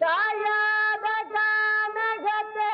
ದಾಯಾದ ಗಾನಗತೆ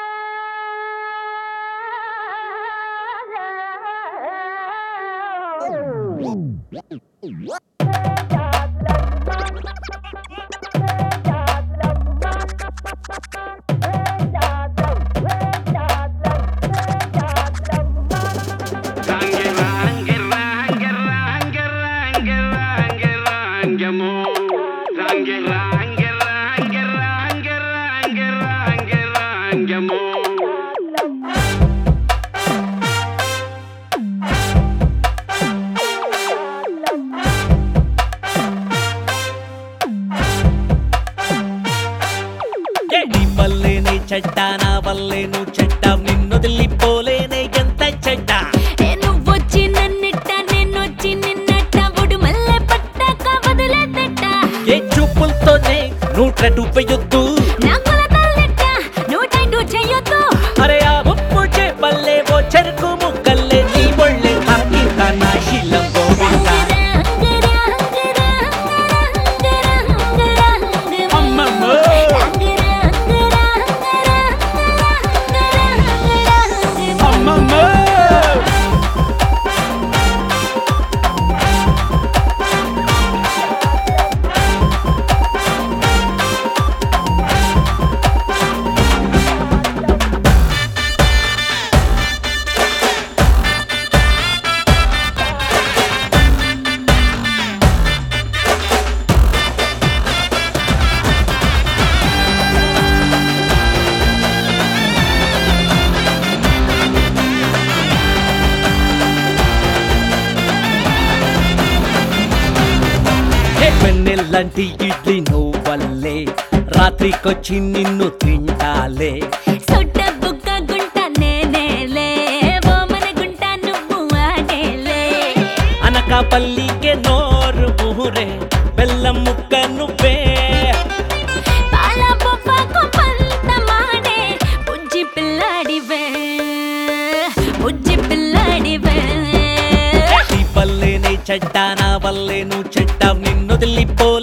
నీ వల్లేనే చెడ్డ నా వల్లేను చెడ్డ నిన్నొదిలిపోలేనే ఎంత చెడ్డ నువ్వొచ్చి నన్నిట్ట నేనొచ్చి నిన్నట్ట ఒడు మల్లె పట్టాక వదిలేదట్ట ఏ చూపులతోనే నూట్రటు పెయ్యొద్దు నా కొలతల్లిట్ట నూటైండు చెయ్యొద్దు అరే ఆ ఉప్పు చేపల్లే ఓ చెరుకు ముక్కల్లే నీ ఒళ్ళే తాకి తన శీలం గోవింద అమ్మమ్మ. అమ్మమ్మ ఏ వెన్నెల్లంటి ఇడ్లీ నువ్వల్లే రాత్రికొచ్చి నిన్ను తింటాలే సొట్ట బుక్క గుంట నేనేలే ఓమన గుంట నువ్వు ఆడేలే అనకాపల్లికే నోరు ఊరే బెల్లం ముక్క నువ్వే పాల బొప్పకు పంత మాడే బుజ్జి పిల్లాడివే బుజ్జి పిల్లాడివే ఈ పల్లెనే చెడ్డ నా వల్లేను చెడ్డ నిన్నొదిలిపోలే